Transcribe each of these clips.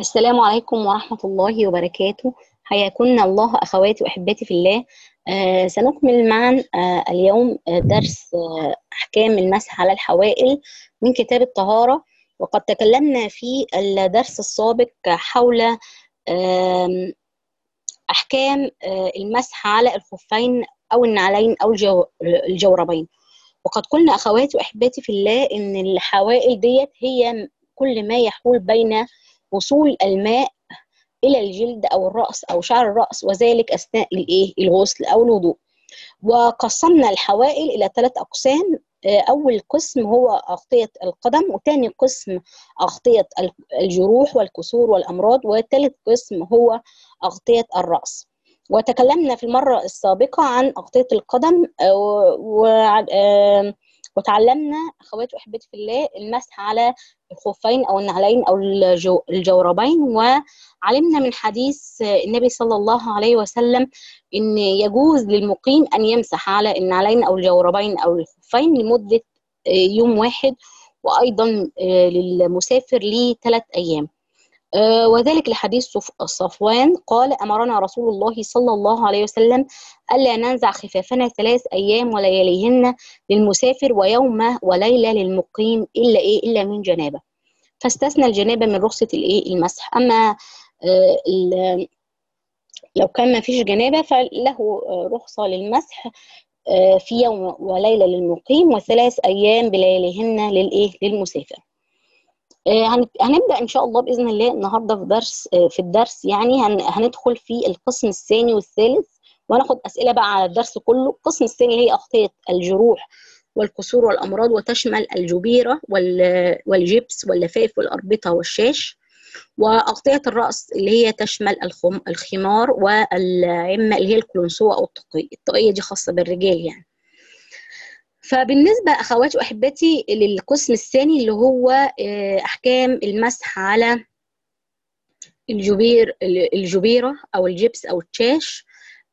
السلام عليكم ورحمة الله وبركاته حياكن الله أخواتي وأحباتي في الله آه سنكمل معا آه اليوم آه درس آه أحكام المسح على الحوائل من كتاب الطهارة وقد تكلمنا في الدرس السابق حول آه أحكام آه المسح على الخفين أو النعلين أو الجو الجوربين وقد قلنا أخواتي وأحباتي في الله إن الحوائل ديت هي كل ما يحول بين وصول الماء الى الجلد او الراس او شعر الراس وذلك اثناء الايه الغسل او الوضوء وقسمنا الحوائل الى ثلاث اقسام اول قسم هو اغطيه القدم وثاني قسم اغطيه الجروح والكسور والامراض وثالث قسم هو اغطيه الراس وتكلمنا في المره السابقه عن اغطيه القدم و وتعلمنا اخواتي واحبتي في الله المسح على الخفين او النعلين او الجو الجوربين وعلمنا من حديث النبي صلى الله عليه وسلم ان يجوز للمقيم ان يمسح على النعلين او الجوربين او الخفين لمده يوم واحد وايضا للمسافر لثلاث ايام وذلك لحديث صفوان قال أمرنا رسول الله صلى الله عليه وسلم ألا ننزع خفافنا ثلاث أيام ولياليهن للمسافر ويوم وليلة للمقيم إلا إيه إلا من جنابة فاستثنى الجنابة من رخصة الإيه المسح أما لو كان ما فيش جنابة فله رخصة للمسح في يوم وليلة للمقيم وثلاث أيام بلياليهن للإيه للمسافر هنبدا ان شاء الله باذن الله النهارده في درس في الدرس يعني هندخل في القسم الثاني والثالث وهناخد اسئله بقى على الدرس كله القسم الثاني هي اغطيه الجروح والكسور والامراض وتشمل الجبيره والجبس واللفائف والاربطه والشاش واغطيه الراس اللي هي تشمل الخمار والعمه اللي هي الكلنسوه او الطاقيه الطاقيه دي خاصه بالرجال يعني فبالنسبة أخواتي وأحبتي للقسم الثاني اللي هو أحكام المسح على الجبير الجبيرة أو الجبس أو التشاش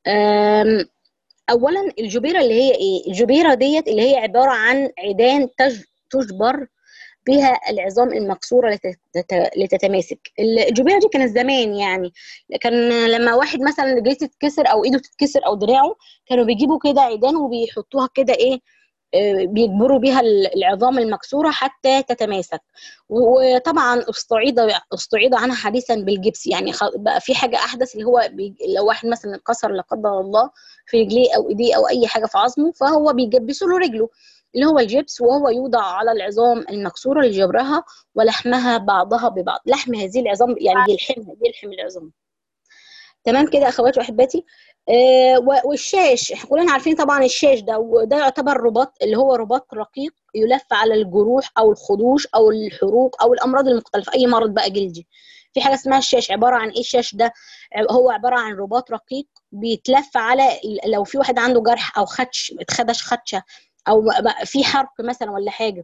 أولا الجبيرة اللي هي إيه؟ الجبيرة ديت اللي هي عبارة عن عيدان تجبر بها العظام المكسورة لتتماسك الجبيرة دي كانت زمان يعني كان لما واحد مثلا رجليه تتكسر أو إيده تتكسر أو دراعه كانوا بيجيبوا كده عيدان وبيحطوها كده إيه بيجبروا بيها العظام المكسوره حتى تتماسك وطبعا استعيد استعيد عنها حديثا بالجبس يعني بقى في حاجه احدث اللي هو لو واحد مثلا اتكسر لا قدر الله في رجليه او ايديه او اي حاجه في عظمه فهو بيجبسوا له رجله اللي هو الجبس وهو يوضع على العظام المكسوره لجبرها ولحمها بعضها ببعض لحم هذه العظام يعني بيلحمها بيلحم العظام تمام كده اخواتي واحباتي آه والشاش احنا كلنا عارفين طبعا الشاش ده وده يعتبر رباط اللي هو رباط رقيق يلف على الجروح او الخدوش او الحروق او الامراض المختلفه اي مرض بقى جلدي في حاجه اسمها الشاش عباره عن ايه الشاش ده هو عباره عن رباط رقيق بيتلف على لو في واحد عنده جرح او خدش اتخدش خدشه او في حرق مثلا ولا حاجه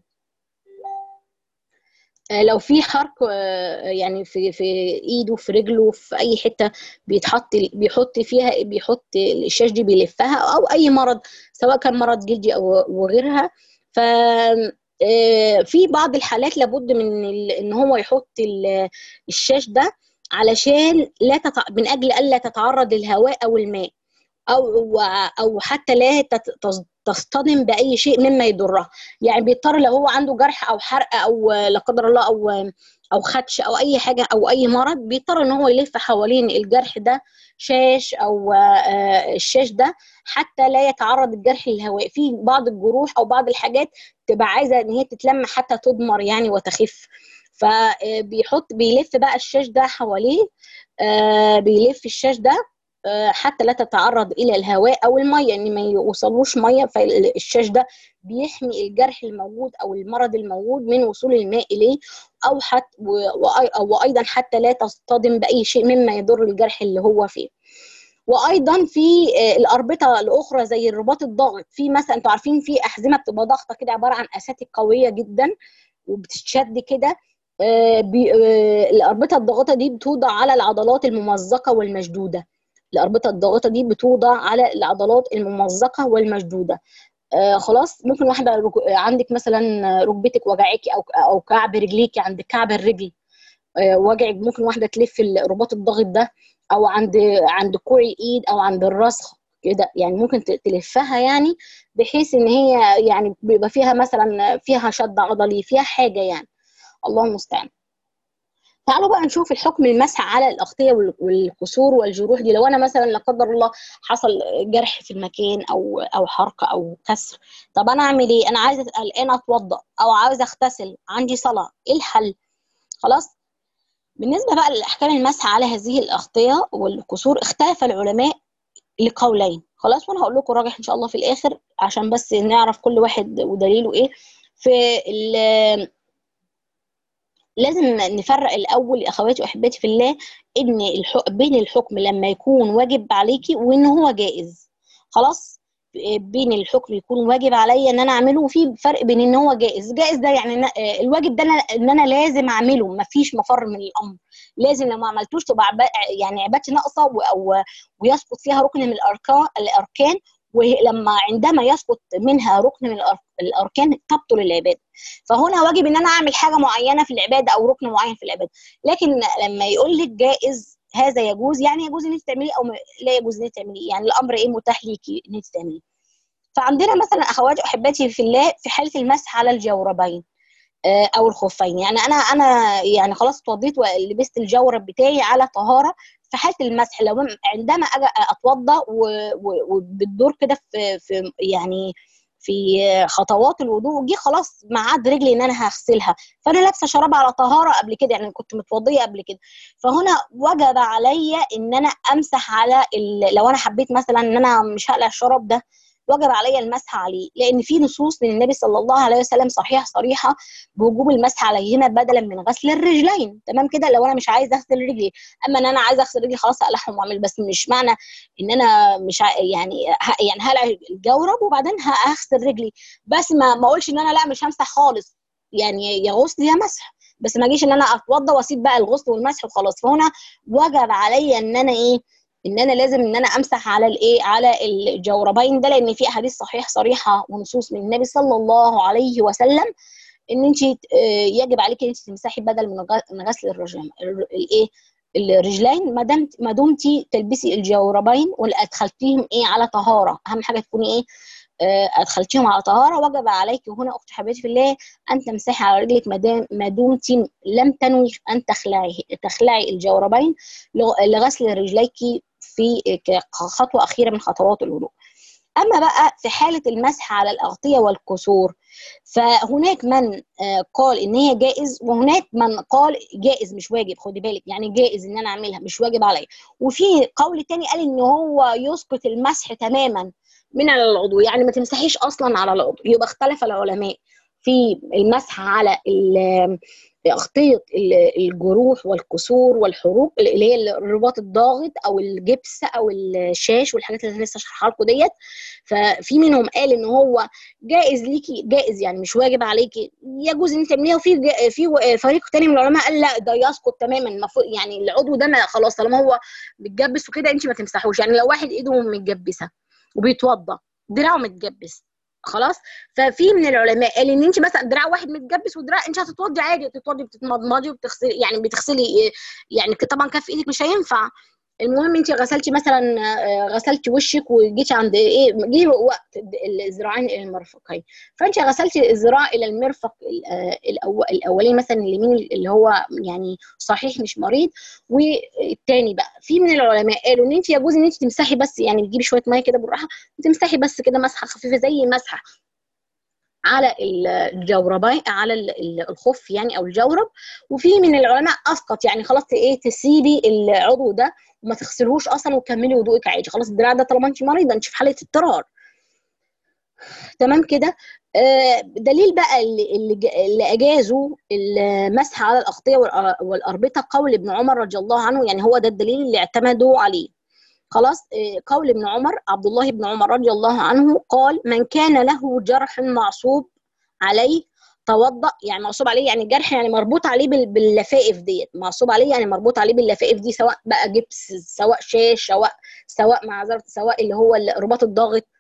لو في حرق يعني في في ايده في رجله في اي حته بيتحط بيحط فيها بيحط الشاش دي بيلفها او اي مرض سواء كان مرض جلدي او وغيرها ف في بعض الحالات لابد من ان هو يحط الشاش ده علشان لا تتع... من اجل الا تتعرض للهواء او الماء او او حتى لا تصطدم باي شيء مما يضرها يعني بيضطر لو هو عنده جرح او حرق او لا قدر الله او او خدش او اي حاجه او اي مرض بيضطر ان هو يلف حوالين الجرح ده شاش او الشاش ده حتى لا يتعرض الجرح للهواء في بعض الجروح او بعض الحاجات تبقى عايزه ان هي تتلم حتى تضمر يعني وتخف فبيحط بيلف بقى الشاش ده حواليه بيلف الشاش ده حتى لا تتعرض الى الهواء او الميه ان ما يوصلوش ميه فالشاش ده بيحمي الجرح الموجود او المرض الموجود من وصول الماء اليه او حتى وايضا حتى لا تصطدم باي شيء مما يضر الجرح اللي هو فيه وايضا في الاربطه الاخرى زي الرباط الضاغط في مثلا انتوا عارفين في احزمه بتبقى ضاغطه كده عباره عن اساتك قويه جدا وبتتشد كده الاربطه الضاغطه دي بتوضع على العضلات الممزقه والمشدوده الأربطة الضاغطة دي بتوضع على العضلات الممزقة والمشدودة آه خلاص ممكن واحدة عندك مثلا ركبتك وجعاكي أو أو كعب رجليكي عند كعب الرجل آه، وجع ممكن واحده تلف الرباط الضاغط ده او عند عند كوع الايد او عند الرسخ كده يعني ممكن ت- تلفها يعني بحيث ان هي يعني بيبقى فيها مثلا فيها شد عضلي فيها حاجه يعني الله المستعان تعالوا بقى نشوف الحكم المسح على الأغطية وال- والكسور والجروح دي لو أنا مثلا لا قدر الله حصل جرح في المكان أو أو حرقة أو كسر طب أنا أعمل إيه؟ أنا عايزة الآن أتوضأ أو عاوزة أغتسل عندي صلاة إيه الحل؟ خلاص؟ بالنسبة بقى لأحكام المسح على هذه الأغطية والكسور اختلف العلماء لقولين خلاص وأنا هقول لكم راجح إن شاء الله في الآخر عشان بس نعرف كل واحد ودليله إيه في ال- لازم نفرق الاول يا اخواتي واحباتي في الله ان الحق بين الحكم لما يكون واجب عليكي وان هو جائز خلاص بين الحكم يكون واجب عليا ان انا اعمله وفي فرق بين ان هو جائز جائز ده يعني إن- آه، الواجب ده أنا- ان انا لازم اعمله مفيش مفر من الامر لازم لو ما عملتوش تبقى عبا- يعني عبادتي ناقصه و- او ويسقط فيها ركن من الاركان الاركان ولما عندما يسقط منها ركن من الأر- الاركان تبطل العباده فهنا واجب ان انا اعمل حاجه معينه في العباده او ركن معين في العباده لكن لما يقول لك جائز هذا يجوز يعني يجوز ان انت تعمليه او م- لا يجوز ان انت تعمليه يعني الامر ايه متاح ليكي ان انت تعمليه فعندنا مثلا اخواتي واحباتي في الله في حاله المسح على الجوربين آه، او الخفين يعني انا انا يعني خلاص اتوضيت ولبست الجورب بتاعي على طهاره في حاله المسح لو م- عندما اجي اتوضا و- و- وبتدور كده في في يعني في خطوات الوضوء جه خلاص ميعاد رجلي ان انا هغسلها فانا لابسه شراب على طهاره قبل كده يعني كنت متوضيه قبل كده فهنا وجب عليا ان انا امسح على ال... لو انا حبيت مثلا ان انا مش هقلع الشراب ده وجب عليا المسح عليه لان في نصوص من النبي صلى الله عليه وسلم صحيحه صريحه بوجوب المسح عليهما بدلا من غسل الرجلين تمام كده لو انا مش عايزه اغسل رجلي اما ان انا عايزه اغسل رجلي خلاص اقلعهم واعمل بس مش معنى ان انا مش ع... يعني ه... يعني هقلع الجورب وبعدين ه- هغسل رجلي بس ما ما اقولش ان انا لا مش همسح خالص يعني يا غسل يا مسح بس ما اجيش ان انا اتوضى واسيب بقى الغسل والمسح وخلاص فهنا وجب عليا ان انا ايه ان انا لازم ان انا امسح على الايه على الجوربين ده لان في احاديث صحيح صريحه ونصوص من النبي صلى الله عليه وسلم ان انت يجب عليك ان انت تمسحي بدل من غ- من غسل الرجلين ال- الايه الرجلين ما دمت ما دمتي تلبسي الجوربين وادخلتيهم ايه على طهاره اهم حاجه تكوني ايه آه، ادخلتيهم على طهاره وجب عليك هنا اختي حبيبتي في الله ان تمسحي على رجلك ما دام ما دمتي لم تنوي ان تخلعي تخلعي الجوربين لغ- لغسل رجليك في كخطوه اخيره من خطوات الوضوء اما بقى في حاله المسح على الاغطيه والكسور فهناك من آه، قال ان هي جائز وهناك من قال جائز مش واجب خدي بالك يعني جائز ان انا اعملها مش واجب عليا وفي قول تاني قال ان هو يسقط المسح تماما من على العضو يعني ما تمسحيش اصلا على العضو يبقى اختلف العلماء في المسح على ال- أغطية ال- الجروح والكسور والحروق اللي هي الرباط الضاغط أو الجبس أو الشاش والحاجات اللي أنا لسه شرحها لكم ديت ففي منهم قال إن هو جائز ليكي جائز يعني مش واجب عليكي يجوز إن تعمليها وفي جا- في فريق تاني من العلماء قال لا ده يسقط تماما المفروض يعني العضو ده ما خلاص طالما هو متجبس وكده أنت ما تمسحوش يعني لو واحد إيده متجبسة وبيتوضى دراعه متجبس خلاص ففي من العلماء قال ان انت مثلا دراع واحد متجبس ودراع انت هتتوضي عادي بتتوضي بتتمضمضي وبتغسلي يعني بتغسلي يعني طبعا كف ايدك مش هينفع المهم انت غسلتي مثلا آه، غسلتي وشك وجيتي عند ايه جه وقت الذراعين الى المرفقين فانت غسلتي الذراع الى المرفق ال- آه، الأو- الاولاني مثلا اليمين اللي هو يعني صحيح مش مريض والتاني بقى في من العلماء قالوا ان انت يجوز ان انت تمسحي بس يعني تجيبي شويه ميه كده بالراحه وتمسحي بس كده مسحه خفيفه زي مسحه على الجوربين على ال- ال- الخف يعني او الجورب وفي من العلماء اسقط يعني خلاص ايه تسيبي العضو ده وما تغسلهوش اصلا وتكملي وضوءك عادي خلاص الدراع ده طالما انت مريضه انت في حاله اضطرار تمام كده آه، دليل بقى اللي, اللي ج- اللي اجازوا المسح على الاغطيه والأ- والاربطه قول ابن عمر رضي الله عنه يعني هو ده الدليل اللي اعتمدوا عليه خلاص آه، قول ابن عمر عبد الله بن عمر رضي الله عنه قال من كان له جرح معصوب عليه توضأ يعني معصوب عليه يعني جرح يعني مربوط عليه بال- باللفائف ديت معصوب عليه يعني مربوط عليه باللفائف دي سواء بقى جبس سواء شاش سواء سواء معذرة سواء اللي هو الرباط الضاغط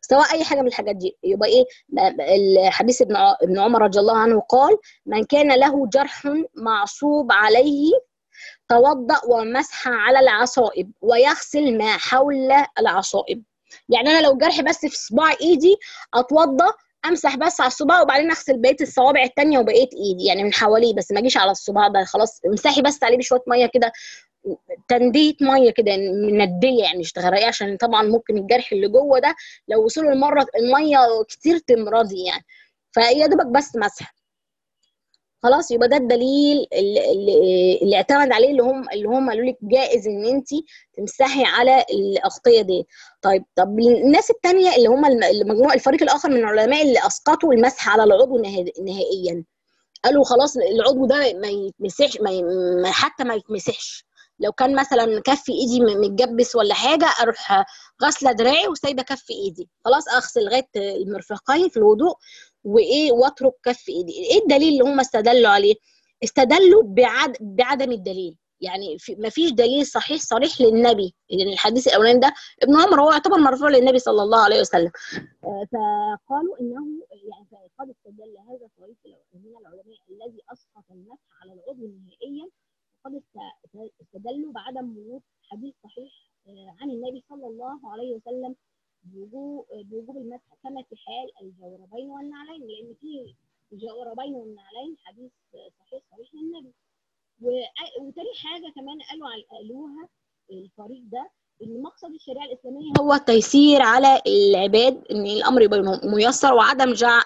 سواء اي حاجه من الحاجات دي يبقى ايه الحديث ابن ابن عمر رضي الله عنه قال من كان له جرح معصوب عليه توضأ ومسح على العصائب ويغسل ما حول العصائب يعني انا لو جرح بس في صباع ايدي اتوضى امسح بس على الصباع وبعدين اغسل بقيه الصوابع التانية وبقيه ايدي يعني من حواليه بس ما اجيش على الصباع ده خلاص امسحي بس عليه بشويه ميه كده تنديه ميه كده منديه يعني مش تغرقيه عشان طبعا ممكن الجرح اللي جوه ده لو وصلوا المره الميه كتير تمرضي يعني فيا دوبك بس مسح خلاص يبقى ده الدليل اللي, اللي اعتمد عليه اللي هم اللي هم قالوا لك جائز ان انت تمسحي على الاغطيه دي طيب طب الناس الثانيه اللي هم المجموع الفريق الاخر من العلماء اللي اسقطوا المسح على العضو نهائيا قالوا خلاص العضو ده ما يتمسحش ما حتى ما يتمسحش لو كان مثلا كف ايدي متجبس ولا حاجه اروح غاسله دراعي وسايبه كف ايدي خلاص اغسل لغايه المرفقين في الوضوء وايه واترك كف ايدي ايه الدليل اللي هم استدلوا عليه استدلوا بعد بعدم الدليل يعني ما فيش دليل صحيح صريح للنبي لان الحديث الاولاني ده ابن عمر هو يعتبر مرفوع للنبي صلى الله عليه وسلم آه، فقالوا انه يعني قد استدل هذا طريق من العلماء الذي اسقط المسح على العضو نهائيا وقد استدلوا بعدم وجود حديث صحيح آه، عن النبي صلى الله عليه وسلم بوجوب بوجوب المسح كما في حال الجوربين والنعلين لان في الجوربين والنعلين حديث صحيح صحيح للنبي وتاني حاجه كمان قالوا قالوها الفريق ده ان مقصد الشريعه الاسلاميه هو التيسير على العباد ان الامر يبقى ميسر وعدم جعل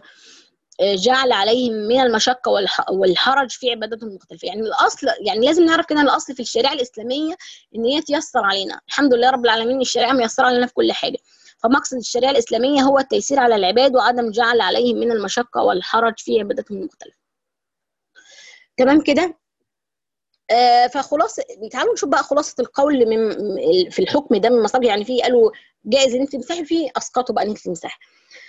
جعل عليهم من المشقة والحرج في عباداتهم المختلفة يعني الأصل يعني لازم نعرف كده الأصل في الشريعة الإسلامية إن هي تيسر علينا الحمد لله رب العالمين الشريعة ميسرة علينا في كل حاجة فمقصد الشريعة الإسلامية هو التيسير على العباد وعدم جعل عليهم من المشقة والحرج في عباداتهم المختلفة تمام كده آه فخلاص تعالوا نشوف بقى خلاصه القول من في الحكم ده من مصادر يعني في قالوا جائز ان انت تمسحي فيه اسقطوا بقى ان انت تمسحي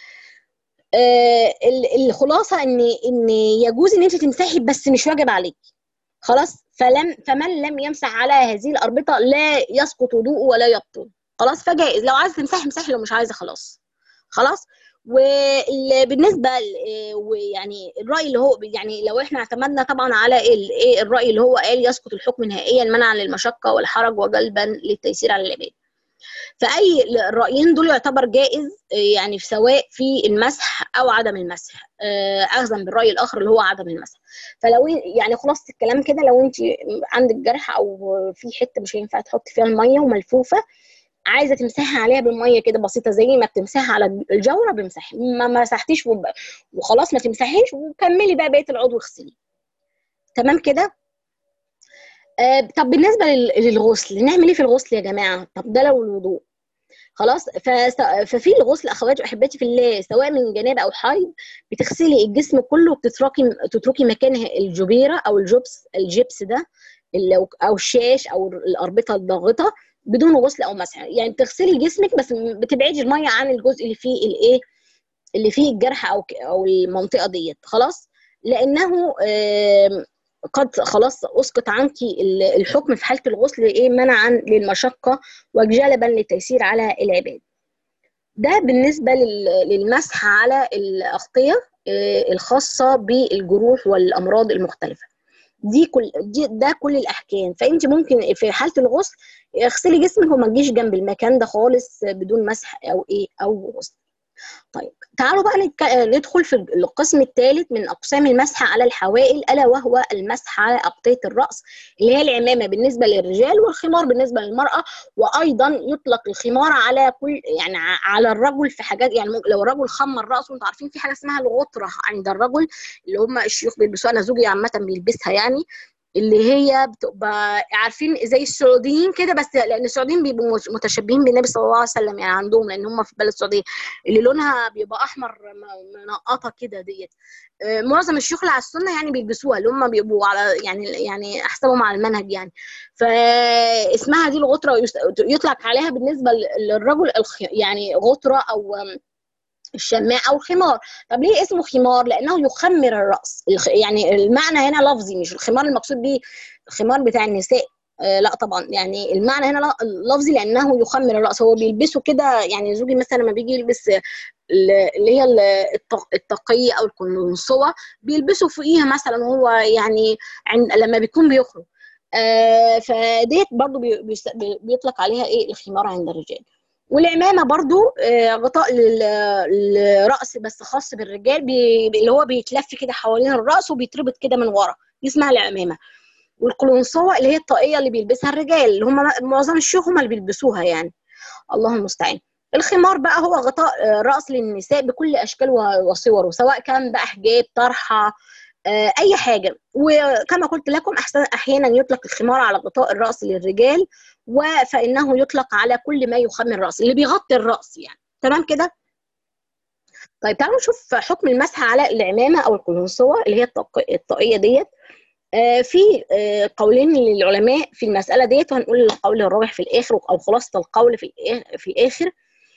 آه الخلاصه ان ان يجوز ان انت تمسحي بس مش واجب عليك خلاص فلم فمن لم يمسح على هذه الاربطه لا يسقط وضوءه ولا يبطل خلاص فجائز لو عايزه تمسحي امسحي لو مش عايزه خلاص خلاص وبالنسبه ويعني الراي اللي هو يعني لو احنا اعتمدنا طبعا على ايه الراي اللي هو قال يسقط الحكم نهائيا منعا للمشقه والحرج وجلبا للتيسير على العباد فاي الرايين دول يعتبر جائز يعني سواء في المسح او عدم المسح آه، اخذا بالراي الاخر اللي هو عدم المسح فلو يعني خلاصه الكلام كده لو انت عندك جرح او في حته مش هينفع تحطي فيها الميه وملفوفه عايزه تمسحي عليها بالميه كده بسيطه زي ما بتمسحي على الجوره بمسحي ما مسحتيش وخلاص ما تمسحيش وكملي بقى بقيه العضو اغسليه تمام كده آه طب بالنسبه للغسل نعمل ايه في الغسل يا جماعه طب ده لو الوضوء خلاص ففي الغسل اخواتي واحباتي في الله سواء من جنابه او حيض بتغسلي الجسم كله وبتتركي تتركي مكانها الجبيره او الجبس الجبس ده او الشاش او الاربطه الضاغطه بدون غسل او مسح يعني بتغسلي جسمك بس بتبعدي الميه عن الجزء اللي فيه الايه اللي فيه الجرح او او المنطقه ديت خلاص لانه قد خلاص اسقط عنك الحكم في حاله الغسل ايه منعا للمشقه وجلبا للتيسير على العباد ده بالنسبه للمسح على الاغطيه الخاصه بالجروح والامراض المختلفه دي كل دي ده كل الاحكام فانت ممكن في حاله الغسل اغسلي جسمك وما تجيش جنب المكان ده خالص بدون مسح او ايه او غسل طيب تعالوا بقى نتك... ندخل في القسم الثالث من اقسام المسح على الحوائل الا وهو المسح على اغطيه الراس اللي هي العمامه بالنسبه للرجال والخمار بالنسبه للمراه وايضا يطلق الخمار على كل يعني على الرجل في حاجات يعني لو الرجل خمر راسه انتوا عارفين في حاجه اسمها الغطره عند الرجل اللي هم الشيوخ بيلبسوها انا زوجي عامه بيلبسها يعني اللي هي بتبقى عارفين زي السعوديين كده بس لان السعوديين بيبقوا متشبهين بالنبي صلى الله عليه وسلم يعني عندهم لان هم في بلد السعوديه اللي لونها بيبقى احمر منقطه كده ديت آه، معظم الشيوخ اللي على السنه يعني بيلبسوها اللي هم بيبقوا على يعني يعني احسبهم على المنهج يعني فاسمها دي الغطره يطلق عليها بالنسبه للرجل يعني غطره او الشماء او الخمار طب ليه اسمه خمار لانه يخمر الراس يعني المعنى هنا لفظي مش الخمار المقصود به الخمار بتاع النساء آه لا طبعا يعني المعنى هنا ل- لفظي لانه يخمر الراس هو بيلبسه كده يعني زوجي مثلا لما بيجي يلبس ال- اللي هي ال- الط- التقيه او القنصوه بيلبسوا فوقيها مثلا وهو يعني عند لما بيكون بيخرج آه فديت برضو بي- بيس- بي- بيطلق عليها ايه الخمار عند الرجال والعمامه برضو آه غطاء لل- للراس بس خاص بالرجال بي اللي هو بيتلف كده حوالين الراس وبيتربط كده من ورا دي اسمها العمامه والقلنسوه اللي هي الطاقيه اللي بيلبسها الرجال اللي هم معظم الشيوخ هم اللي بيلبسوها يعني الله المستعان الخمار بقى هو غطاء آه، راس للنساء بكل اشكال و- وصوره سواء كان بقى حجاب طرحه آه، اي حاجه وكما قلت لكم احسن احيانا يطلق الخمار على غطاء الراس للرجال وفانه يطلق على كل ما يخمر الراس اللي بيغطي الراس يعني تمام كده طيب تعالوا نشوف حكم المسح على العمامه او القلنسوه اللي هي الطاق- الطاقيه ديت آه، في آه، قولين للعلماء في المساله ديت وهنقول القول الراجح في الاخر او خلاصه القول في الآخ- في الاخر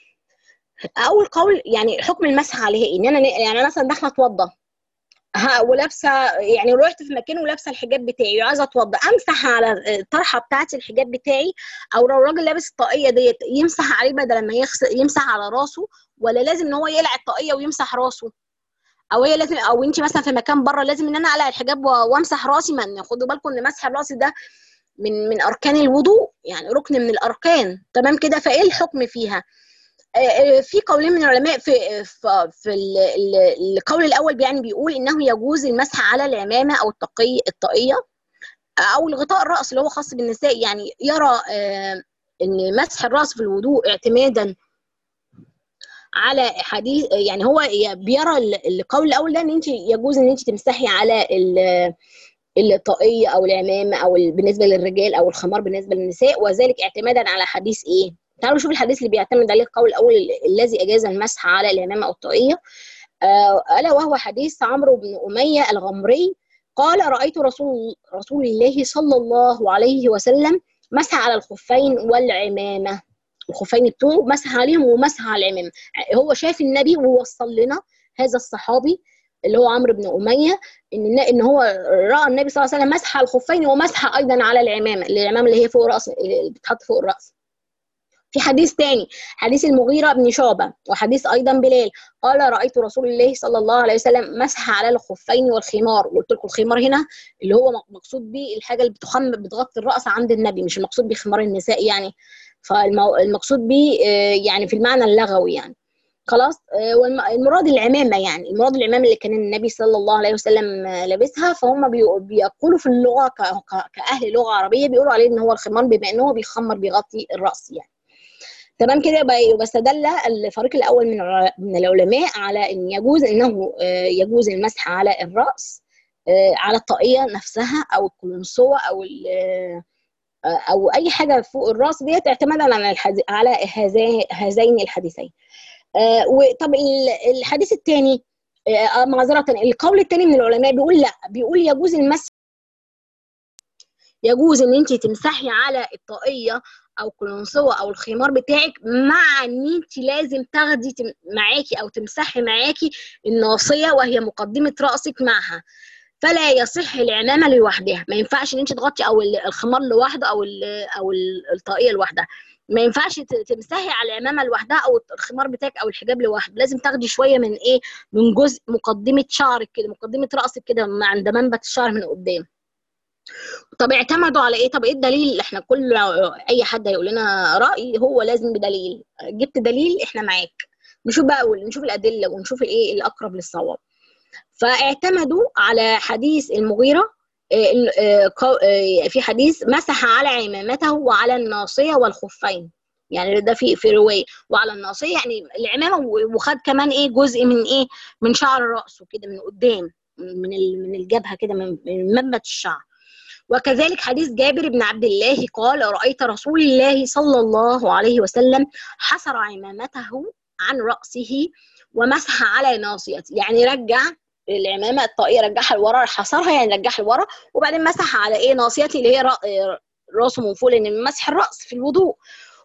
اول قول يعني حكم المسح عليه ايه ان انا يعني أنا مثلا داخله اتوضى ها ولابسه يعني رحت في مكان ولابسه الحجاب بتاعي وعايزه اتوضى امسح على الطرحه بتاعتي الحجاب بتاعي او لو الراجل لابس الطاقيه ديت يمسح عليه بدل ما يغسل يمسح على راسه ولا لازم ان هو يقلع الطاقيه ويمسح راسه او هي لازم او انت مثلا في مكان بره لازم ان انا اقلع الحجاب و- وامسح راسي ما خدوا بالكم ان مسح الراس ده من من اركان الوضوء يعني ركن من الاركان تمام كده فايه الحكم فيها آه، آه، في قولين من العلماء في في, في ال- ال- القول الاول يعني بيقول انه يجوز المسح على العمامه او الطاقيه الطاقيه او الغطاء الراس اللي هو خاص بالنساء يعني يرى آه، ان مسح الراس في الوضوء اعتمادا على حديث يعني هو بيرى ال- القول الاول ده ان انت يجوز ان انت تمسحي على ال- الطاقيه او العمامه او ال- بالنسبه للرجال او الخمار بالنسبه للنساء وذلك اعتمادا على حديث ايه؟ تعالوا نشوف الحديث اللي بيعتمد عليه القول الاول ال- الذي اجاز المسح على العمامه او الطاقيه آه، الا وهو حديث عمرو بن اميه الغمري قال رايت رسول رسول الله صلى الله عليه وسلم مسح على الخفين والعمامه الخفين بتوعه مسح عليهم ومسح على العمامه هو شاف النبي ووصل لنا هذا الصحابي اللي هو عمرو بن اميه ان ان هو راى النبي صلى الله عليه وسلم مسح على الخفين ومسح ايضا على العمامه العمامه اللي هي فوق راس اللي بتتحط فوق الراس في حديث تاني حديث المغيرة بن شعبة وحديث أيضا بلال قال رأيت رسول الله صلى الله عليه وسلم مسح على الخفين والخمار وقلت لكم الخمار هنا اللي هو مقصود به الحاجة اللي بتخم بتغطي الرأس عند النبي مش المقصود بخمار النساء يعني فالمقصود به آه، يعني في المعنى اللغوي يعني خلاص آه، والمراد العمامة يعني المراد العمامة اللي كان النبي صلى الله عليه وسلم آه، لابسها فهم بي- بيقولوا في اللغة ك- ك- كأهل لغة عربية بيقولوا عليه إن هو الخمار بما إن هو بيخمر بيغطي الرأس يعني تمام كده يبقى يبقى استدل الفريق الاول من الع- من العلماء على ان يجوز انه آه، يجوز المسح على الراس آه، على الطاقيه نفسها او القلنسوه او ال- آه، او اي حاجه فوق الراس ديت اعتمادا على الحدي... على هذا- هذين الحديثين آه، وطب ال- الحديث الثاني معذره القول الثاني من العلماء بيقول لا بيقول يجوز المسح يجوز ان انت تمسحي على الطاقيه او القلنسوه او الخمار بتاعك مع ان انت لازم تاخدي تم- معاكي او تمسحي معاكي الناصيه وهي مقدمه راسك معها فلا يصح العمامه لوحدها ما ينفعش ان انت تغطي او ال- الخمار لوحده او ال- او ال- الطاقيه لوحدها ما ينفعش ت- تمسحي على العمامه لوحدها او الخمار بتاعك او الحجاب لوحده لازم تاخدي شويه من ايه من جزء مقدمه شعرك كده مقدمه راسك كده من عند منبت الشعر من قدام طب اعتمدوا على ايه طب ايه الدليل احنا كل اي حد هيقول لنا راي هو لازم بدليل جبت دليل احنا معاك نشوف بقى نشوف الادله ونشوف الايه الاقرب للصواب فاعتمدوا على حديث المغيره آه، ال- آه، قو- آه، في حديث مسح على عمامته وعلى الناصيه والخفين يعني ده في في روايه وعلى الناصيه يعني العمامه و- وخد كمان ايه جزء من ايه من شعر راسه كده من قدام من ال- من الجبهه كده من من منبت الشعر وكذلك حديث جابر بن عبد الله قال رأيت رسول الله صلى الله عليه وسلم حصر عمامته عن رأسه ومسح على ناصيته يعني رجع العمامة الطاقية رجعها لورا حصرها يعني رجعها لورا وبعدين مسح على ايه ناصيتي اللي هي رأ- راسه من فوق لان من مسح الرأس في الوضوء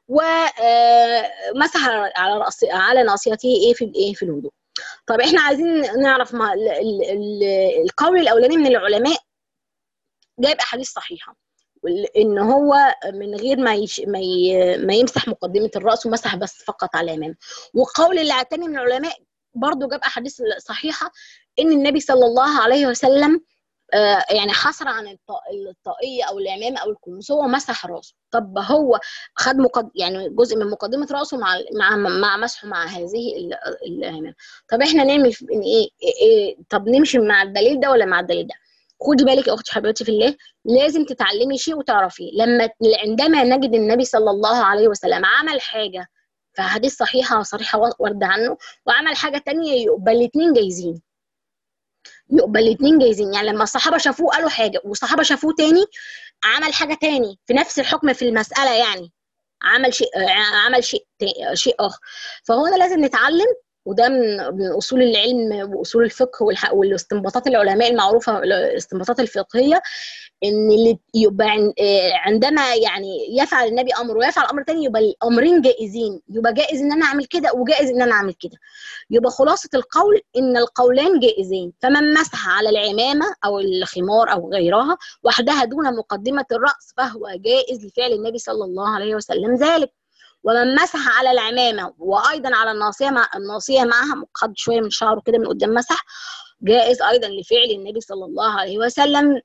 ومسح على رأس على ناصيته ايه في الايه في الوضوء طب احنا عايزين نعرف ما ال- ال- ال- القول الاولاني من العلماء جايب احاديث صحيحه ان هو من غير ما يش ما, ي... ما يمسح مقدمه الراس ومسح بس فقط على الامام والقول اللي اعتني من العلماء برضو جاب احاديث صحيحه ان النبي صلى الله عليه وسلم آه يعني حصر عن الطاقيه او العمامه او الكنوس هو مسح راسه طب هو خد مقد... يعني جزء من مقدمه راسه مع مع مع مسحه مع هذه العمامه طب احنا نعمل ايه, إيه طب نمشي مع الدليل ده ولا مع الدليل ده خدي بالك يا اختي حبيبتي في الله لازم تتعلمي شيء وتعرفيه لما عندما نجد النبي صلى الله عليه وسلم عمل حاجه في حديث صحيحه صريحه ورد عنه وعمل حاجه تانية يبقى الاثنين جايزين يبقى الاثنين جايزين يعني لما الصحابه شافوه قالوا حاجه والصحابه شافوه تاني عمل حاجه تاني في نفس الحكم في المساله يعني عمل شيء عمل شيء شيء اخر فهو ده لازم نتعلم وده من من اصول العلم واصول الفقه والاستنباطات العلماء المعروفه الاستنباطات الفقهيه ان اللي يبقى عندما يعني يفعل النبي امر ويفعل امر تاني يبقى الامرين جائزين يبقى جائز ان انا اعمل كده وجائز ان انا اعمل كده يبقى خلاصه القول ان القولان جائزين فمن مسح على العمامه او الخمار او غيرها وحدها دون مقدمه الراس فهو جائز لفعل النبي صلى الله عليه وسلم ذلك ومن مسح على العمامه وايضا على الناصيه مع الناصيه معها خد شويه من شعره كده من قدام مسح جائز ايضا لفعل النبي صلى الله عليه وسلم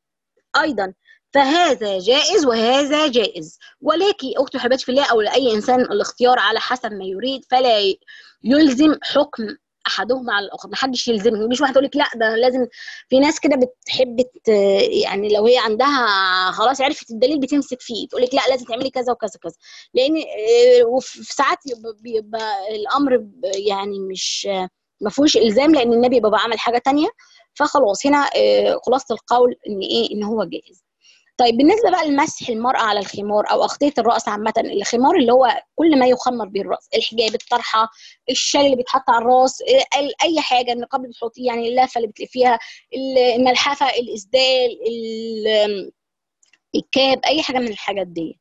ايضا فهذا جائز وهذا جائز ولكن اختي حبيبتي في الله او لاي انسان الاختيار على حسب ما يريد فلا يلزم حكم احدهما على الاخر محدش يلزمك مفيش واحد يقول لك لا ده لازم في ناس كده بتحب يعني لو هي عندها خلاص عرفت الدليل بتمسك فيه تقول لك لا لازم تعملي كذا وكذا كذا لان وفي ساعات بيبقى الامر يعني مش ما فيهوش الزام لان النبي بيبقى عمل حاجه تانية فخلاص هنا خلاصه القول ان ايه ان هو جائز طيب بالنسبه بقى لمسح المراه على الخمار او اغطيه الراس عامه الخمار اللي هو كل ما يخمر به الراس الحجاب الطرحه الشال اللي بيتحط على الراس اي حاجه النقاب اللي بتحطيه يعني اللافه اللي بتلفيها الملحفه الاسدال الكاب اي حاجه من الحاجات دي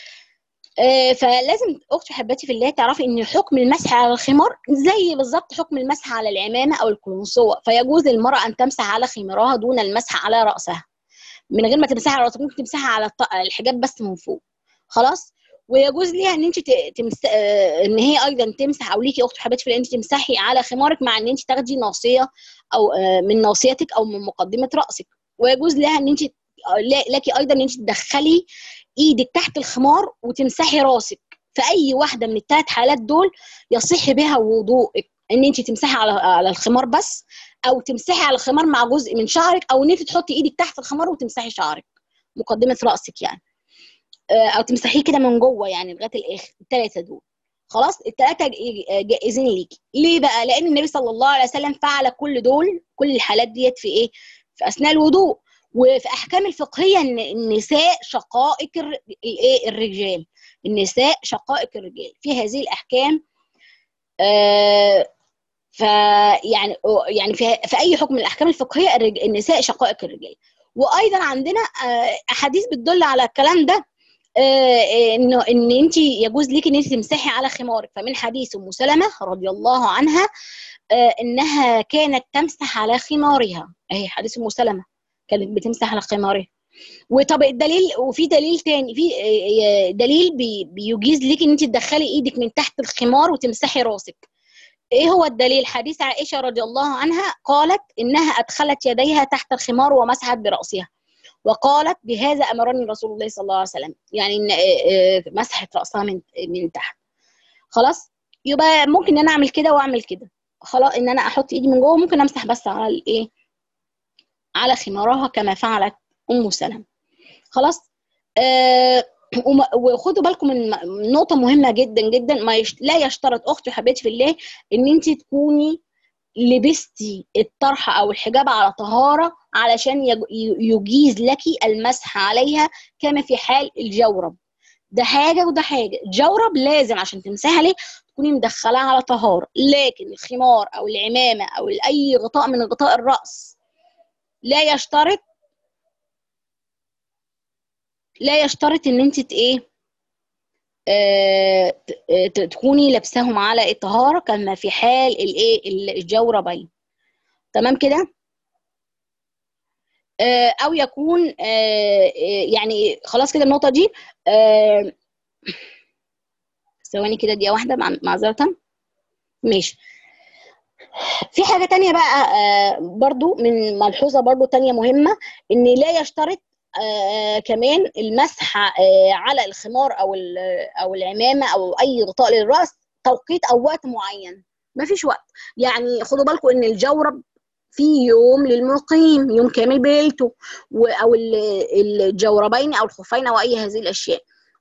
فلازم اختي حباتي في الله تعرفي ان حكم المسح على الخمار زي بالظبط حكم المسح على العمامه او القنصوه فيجوز للمراه ان تمسح على خمارها دون المسح على راسها من غير ما تمسحها على راسك ممكن تمسحها على الحجاب بس من فوق خلاص ويجوز ليها ان انت تمس... ان هي ايضا تمسح او ليكي اخت حبيبتي في انت تمسحي على خمارك مع ان انت تاخدي ناصيه او من ناصيتك او من مقدمه راسك ويجوز لها ان انت لك ايضا ان انت تدخلي ايدك تحت الخمار وتمسحي راسك في اي واحده من الثلاث حالات دول يصح بها وضوءك ان انت تمسحي على على الخمار بس او تمسحي على الخمار مع جزء من شعرك او ان انت تحطي ايدك تحت الخمار وتمسحي شعرك مقدمه راسك يعني او تمسحيه كده من جوه يعني لغايه الاخر الثلاثه دول خلاص الثلاثه جائزين ليكي ليه بقى لان النبي صلى الله عليه وسلم فعل كل دول كل الحالات ديت في ايه في اثناء الوضوء وفي احكام الفقهيه ان النساء شقائق الايه الرجال النساء شقائق الرجال في هذه الاحكام آه فيعني يعني في, في اي حكم من الاحكام الفقهيه النساء شقائق الرجال وايضا عندنا احاديث بتدل على الكلام ده انه ان انت يجوز ليك ان انت تمسحي على خمارك فمن حديث ام سلمه رضي الله عنها انها كانت تمسح على خمارها اهي حديث ام سلمه كانت بتمسح على خمارها وطب الدليل وفي دليل تاني في دليل بي بيجيز ليك ان انت تدخلي ايدك من تحت الخمار وتمسحي راسك ايه هو الدليل حديث عائشه رضي الله عنها قالت انها ادخلت يديها تحت الخمار ومسحت براسها وقالت بهذا امرني رسول الله صلى الله عليه وسلم يعني ان مسحت راسها من من تحت خلاص يبقى ممكن ان انا اعمل كده واعمل كده خلاص ان انا احط ايدي من جوه ممكن امسح بس على الايه على خمارها كما فعلت ام سلمة خلاص آه وخدوا بالكم من نقطة مهمة جدا جدا ما يش... لا يشترط أختي وحبيبتي في الله إن أنت تكوني لبستي الطرحة أو الحجاب على طهارة علشان يج... يجيز لك المسح عليها كما في حال الجورب ده حاجة وده حاجة الجورب لازم عشان تمسحي عليه تكوني مدخلاه على طهارة لكن الخمار أو العمامة أو أي غطاء من غطاء الرأس لا يشترط لا يشترط ان انت ايه آه تكوني لابساهم على الطهاره كما في حال الايه الجوربين تمام كده او يكون يعني خلاص كده النقطه دي ثواني كده دقيقه واحده معذره ماشي في حاجة تانية بقى برضو من ملحوظة برضو تانية مهمة ان لا يشترط كمان المسح على الخمار او او العمامة او اي غطاء للرأس توقيت او وقت معين مفيش وقت يعني خدوا بالكم ان الجورب في يوم للمقيم يوم كامل بليلته او الجوربين او الخفين او اي هذه الاشياء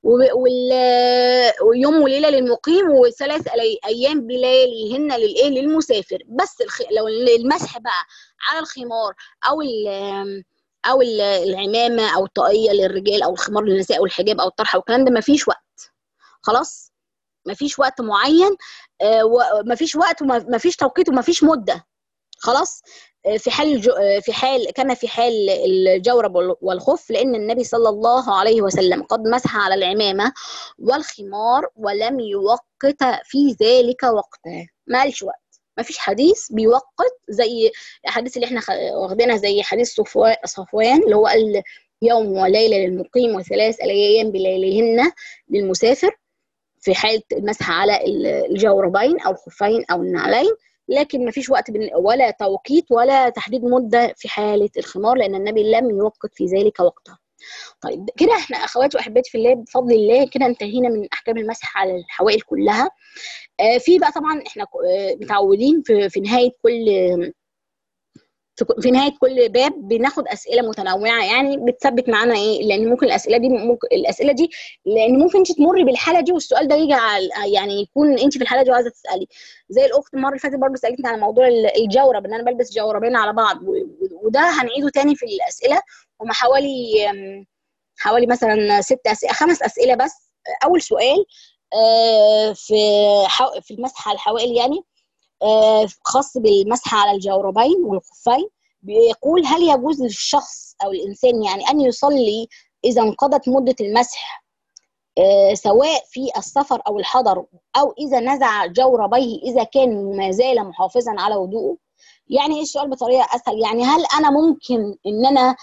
ويوم وليله للمقيم وثلاث ايام بلياليهن للايه للمسافر بس الخ... لو المسح بقى على الخمار او ال او العمامه او الطاقيه للرجال او الخمار للنساء او الحجاب او الطرحه والكلام ده مفيش وقت خلاص مفيش وقت معين آه ومفيش وقت ومفيش توقيت ومفيش مده خلاص في حال في حال كما في حال الجورب والخف لان النبي صلى الله عليه وسلم قد مسح على العمامه والخمار ولم يوقت في ذلك وقتا ما قالش وقت ما فيش حديث بيوقت زي الحديث اللي احنا واخدينها زي حديث صفوان اللي هو قال يوم وليله للمقيم وثلاث ايام بلياليهن للمسافر في حاله المسح على الجوربين او الخفين او النعلين لكن ما فيش وقت ولا توقيت ولا تحديد مده في حاله الخمار لان النبي لم يوقت في ذلك وقتا. طيب كده احنا اخواتي واحباتي في الله بفضل الله كده انتهينا من احكام المسح على الحوائل كلها. آه في بقى طبعا احنا متعودين في, في نهايه كل في نهايه كل باب بناخد اسئله متنوعه يعني بتثبت معانا ايه لان ممكن الاسئله دي ممكن الاسئله دي لان ممكن انت تمر بالحاله دي والسؤال ده يجي على يعني يكون انت في الحاله دي وعايزه تسالي زي الاخت المره اللي فاتت برضه سالتني على موضوع الجورب ان انا بلبس جوربين على بعض وده هنعيده تاني في الاسئله هم حوالي حوالي مثلا ست اسئله خمس اسئله بس اول سؤال في في المسح على الحوائل يعني خاص بالمسح على الجوربين والخفين بيقول هل يجوز للشخص او الانسان يعني ان يصلي اذا انقضت مده المسح سواء في السفر او الحضر او اذا نزع جوربيه اذا كان ما زال محافظا على وضوءه يعني ايه السؤال بطريقه اسهل يعني هل انا ممكن ان انا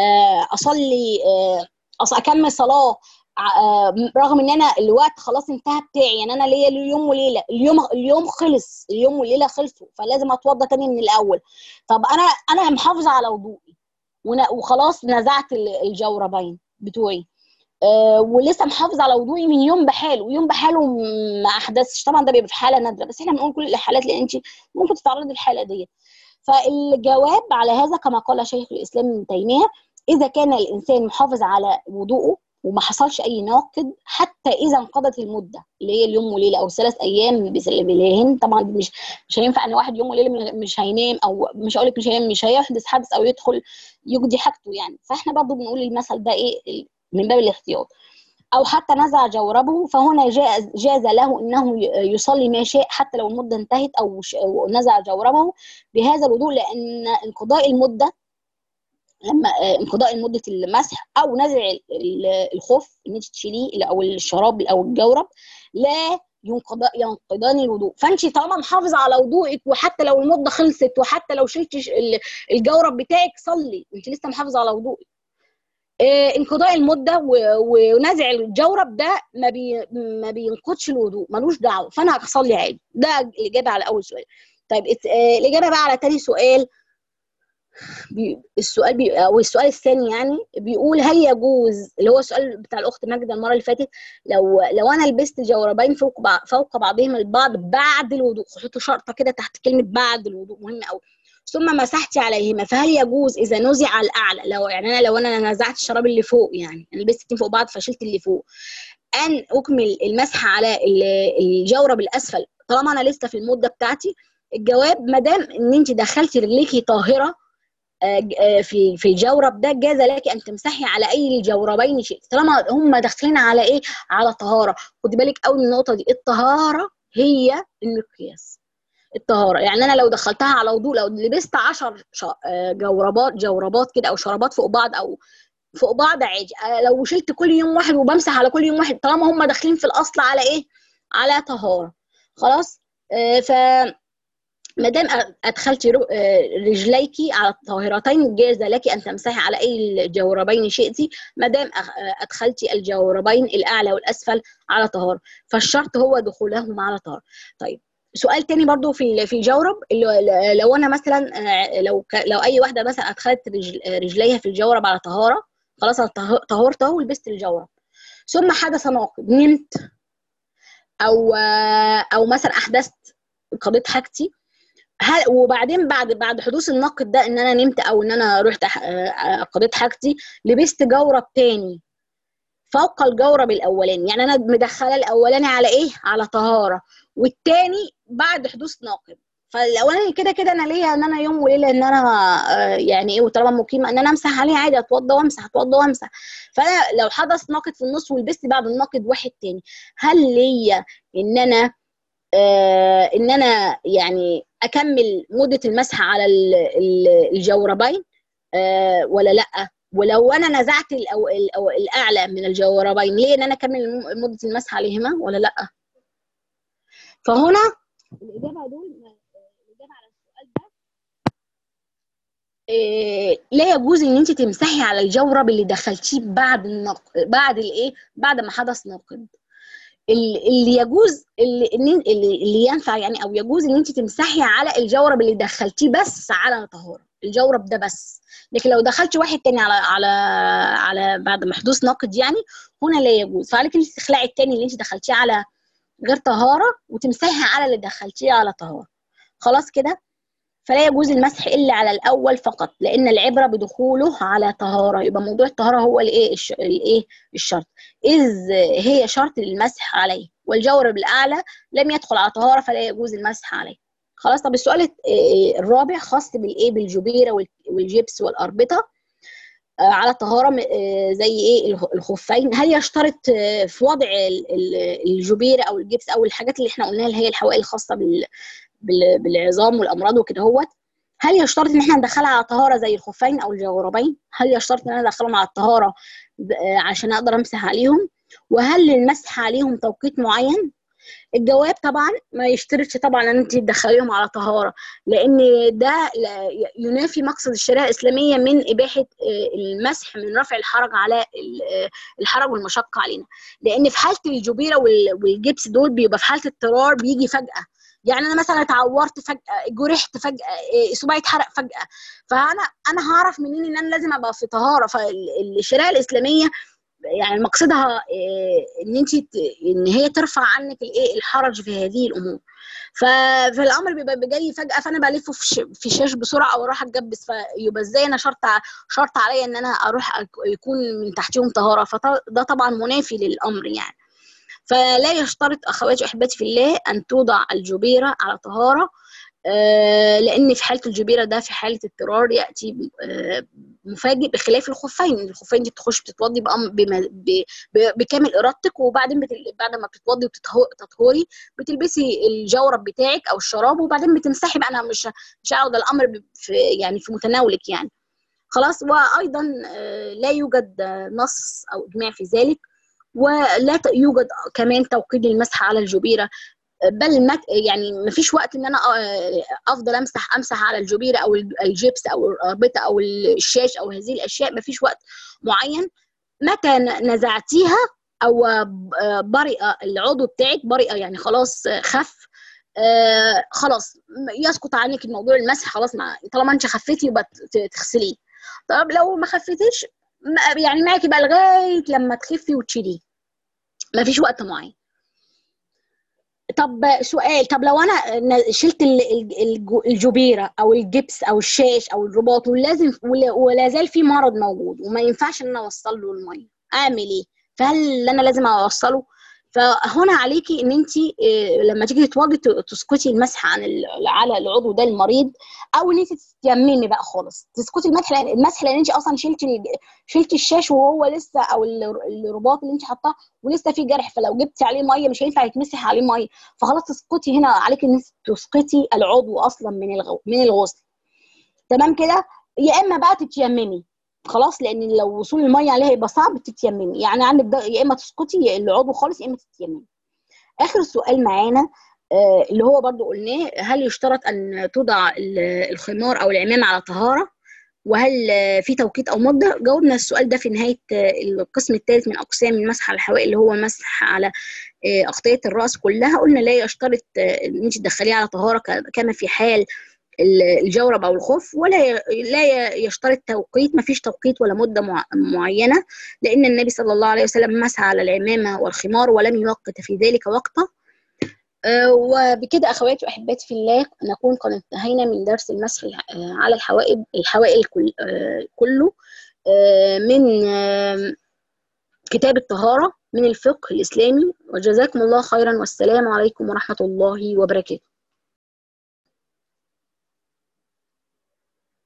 اصلي اكمل صلاه رغم ان انا الوقت خلاص انتهى بتاعي يعني انا ليا اليوم وليله اليوم اليوم خلص اليوم والليله خلصوا فلازم اتوضى تاني من الاول طب انا انا محافظه على وضوئي وخلاص نزعت الجوربين بتوعي أه ولسه محافظه على وضوئي من يوم بحاله ويوم بحاله ما احدثش طبعا ده بيبقى في حاله نادره بس احنا بنقول كل الحالات لان انت ممكن تتعرضي للحاله ديت فالجواب على هذا كما قال شيخ الاسلام ابن تيميه اذا كان الانسان محافظ على وضوءه وما حصلش اي ناقد حتى اذا انقضت المده اللي هي اليوم وليله او ثلاث ايام بليلهن طبعا مش مش هينفع ان واحد يوم وليله مش هينام او مش هقول لك مش هينام مش هيحدث حدث او يدخل يقضي حاجته يعني فاحنا برضو بنقول المثل ده ايه من باب الاحتياط او حتى نزع جوربه فهنا جاز, جاز له انه يصلي ما شاء حتى لو المده انتهت او نزع جوربه بهذا الوضوء لان انقضاء المده لما انقضاء مده المسح او نزع الخف ان انت تشيليه او الشراب او الجورب لا ينقض ينقضان الوضوء فانت طالما محافظه على وضوءك وحتى لو المده خلصت وحتى لو شلتي الجورب بتاعك صلي انت لسه محافظه على وضوءك آه انقضاء المده ونزع الجورب ده ما بي ما بينقضش الوضوء ملوش دعوه فانا هصلي عادي ده الاجابه على اول سؤال طيب آه الاجابه بقى على تاني سؤال بي السؤال بي او السؤال الثاني يعني بيقول هل يجوز اللي هو السؤال بتاع الاخت ماجده المره اللي فاتت لو لو انا لبست جوربين فوق بعض فوق بعضهم البعض بعد الوضوء حطوا شرطه كده تحت كلمه بعد الوضوء مهم قوي ثم مسحت عليهما فهل يجوز اذا نزع الاعلى لو يعني انا لو انا نزعت الشراب اللي فوق يعني انا لبست اتنين فوق بعض فشلت اللي فوق ان اكمل المسح على الجورب الاسفل طالما انا لسه في المده بتاعتي الجواب ما دام ان انت دخلتي رجليكي طاهره في في الجورب ده جاز لك ان تمسحي على اي الجوربين شئت طالما هم داخلين على ايه على طهاره خدي بالك قوي من النقطه دي الطهاره هي المقياس الطهاره يعني انا لو دخلتها على وضوء لو لبست 10 جوربات جوربات كده او شرابات فوق بعض او فوق بعض عادي لو شلت كل يوم واحد وبمسح على كل يوم واحد طالما هم داخلين في الاصل على ايه على طهاره خلاص آه ف ما دام ادخلت رجليك على الطاهرتين جاز لك ان تمسحي على اي الجوربين شئت ما دام ادخلت الجوربين الاعلى والاسفل على طهاره فالشرط هو دخولهما على طهاره طيب سؤال تاني برضو في في الجورب لو انا مثلا لو لو اي واحده مثلا ادخلت رجليها في الجورب على طهاره خلاص انا طهرت اهو ولبست الجورب ثم حدث ناقض نمت او او مثلا احدثت قضيت حاجتي هل وبعدين بعد بعد حدوث النقد ده ان انا نمت او ان انا رحت قضيت حاجتي لبست جورب تاني فوق الجورب الاولاني يعني انا مدخله الاولاني على ايه على طهاره والتاني بعد حدوث ناقد فالاولاني كده كده انا ليا ان انا يوم وليله ان انا يعني ايه وطالما مقيمه ان انا امسح عليه عادي اتوضى وامسح اتوضى وامسح فانا لو حدث ناقد في النص ولبست بعد الناقد واحد تاني هل ليا ان انا آه ان انا يعني اكمل مده المسح على الجوربين آه ولا لا ولو انا نزعت الأو الأو الاعلى من الجوربين ليه ان انا اكمل مده المسح عليهما ولا لا فهنا الاجابه دول الاجابه على السؤال ده إيه لا يجوز ان انت تمسحي على الجورب اللي دخلتيه بعد النق... بعد الايه بعد ما حدث ناقد اللي يجوز اللي, اللي اللي ينفع يعني او يجوز ان انت تمسحي على الجورب اللي دخلتيه بس على طهاره الجورب ده بس لكن لو دخلت واحد تاني على على على بعد ما حدوث نقد يعني هنا لا يجوز فعليك انت تخلعي التاني اللي انت دخلتيه على غير طهاره وتمسحي على اللي دخلتيه على طهاره خلاص كده فلا يجوز المسح الا على الاول فقط لان العبره بدخوله على طهاره يبقى موضوع الطهاره هو الايه الايه الشرط اذ هي شرط للمسح عليه والجورب الاعلى لم يدخل على طهاره فلا يجوز المسح عليه خلاص طب السؤال الرابع خاص بالايه بالجبيره والجبس والاربطه على طهاره زي ايه الخفين هل يشترط في وضع الجبيره او الجبس او الحاجات اللي احنا قلناها اللي هي الحوائل الخاصه بال بالعظام والامراض وكده هوت هل يشترط ان احنا ندخلها على طهاره زي الخفين او الجوربين هل يشترط ان انا ادخلهم على الطهاره عشان اقدر امسح عليهم وهل للمسح عليهم توقيت معين الجواب طبعا ما يشترطش طبعا ان انت تدخليهم على طهاره لان ده ينافي مقصد الشريعه الاسلاميه من اباحه المسح من رفع الحرج على الحرج والمشقه علينا لان في حاله الجبيره والجبس دول بيبقى في حاله اضطرار بيجي فجاه يعني انا مثلا اتعورت فجاه جرحت فجاه صباعي اتحرق فجاه فانا انا هعرف منين ان انا لازم ابقى في طهاره فالشريعه الاسلاميه يعني مقصدها ان انت ان هي ترفع عنك الايه الحرج في هذه الامور فالامر بيبقى جاي فجاه فانا بلفه في شاش بسرعه او اروح اتجبس فيبقى ازاي انا شرط شرط عليا ان انا اروح يكون من تحتهم طهاره فده طبعا منافي للامر يعني فلا يشترط اخواتي واحباتي في الله ان توضع الجبيره على طهاره آه لان في حاله الجبيره ده في حاله اضطرار ياتي آه مفاجئ بخلاف الخفين الخفين دي بتخش بتتوضي بكامل ارادتك وبعدين بتل... بعد ما بتتوضي وتطهري بتلبسي الجورب بتاعك او الشراب وبعدين بتمسحي بقى انا مش مش هقعد الامر في يعني في متناولك يعني خلاص وايضا آه لا يوجد نص او اجماع في ذلك ولا يوجد كمان توقيت المسح على الجبيره بل مت يعني ما فيش وقت ان انا افضل امسح امسح على الجبيره او الجبس او الاربطه او الشاش او هذه الاشياء ما فيش وقت معين متى نزعتيها او برئ العضو بتاعك برئ يعني خلاص خف آه خلاص يسقط عنك الموضوع المسح خلاص مع طالما انت خفيتي يبقى تغسليه طب لو ما خفيتيش يعني معاكي بقى لغايه لما تخفي وتشيليه ما فيش وقت معين طب سؤال طب لو انا شلت الجبيره او الجبس او الشاش او الرباط ولازم ولا زال في مرض موجود وما ينفعش ان انا اوصل له الميه اعمل ايه فهل انا لازم اوصله فهنا عليكي ان انت لما تيجي تتوضي تسكتي المسح عن على العضو ده المريض او ان انت تتيممي بقى خالص تسكتي المسح لان المسح لان انت اصلا شلتي شلتي الشاش وهو لسه او الرباط اللي انت حاطاه ولسه فيه جرح فلو جبتي عليه ميه مش هينفع يتمسح عليه ميه فخلاص تسكتي هنا عليكي ان انت تسقطي العضو اصلا من الغو من الغسل تمام كده يا اما بقى تتيممي خلاص لان لو وصول الميه عليها يبقى صعب تتيممي يعني عندك ده يا اما تسقطي العضو خالص يا اما تتيممي اخر سؤال معانا اللي هو برضو قلناه هل يشترط أن توضع الخمار أو العمامة على طهارة وهل في توقيت أو مدة جاوبنا السؤال ده في نهاية القسم الثالث من أقسام المسح على الحوائل اللي هو مسح على أغطية الرأس كلها قلنا لا يشترط أن أنت تدخليه على طهارة كما في حال الجورب او الخف ولا لا يشترط توقيت ما فيش توقيت ولا مده معينه لان النبي صلى الله عليه وسلم مسح على العمامه والخمار ولم يوقت في ذلك وقتا وبكده اخواتي واحباتي في الله نكون قد انتهينا من درس المسح على الحوائب الحوائل كل كله من كتاب الطهاره من الفقه الاسلامي وجزاكم الله خيرا والسلام عليكم ورحمه الله وبركاته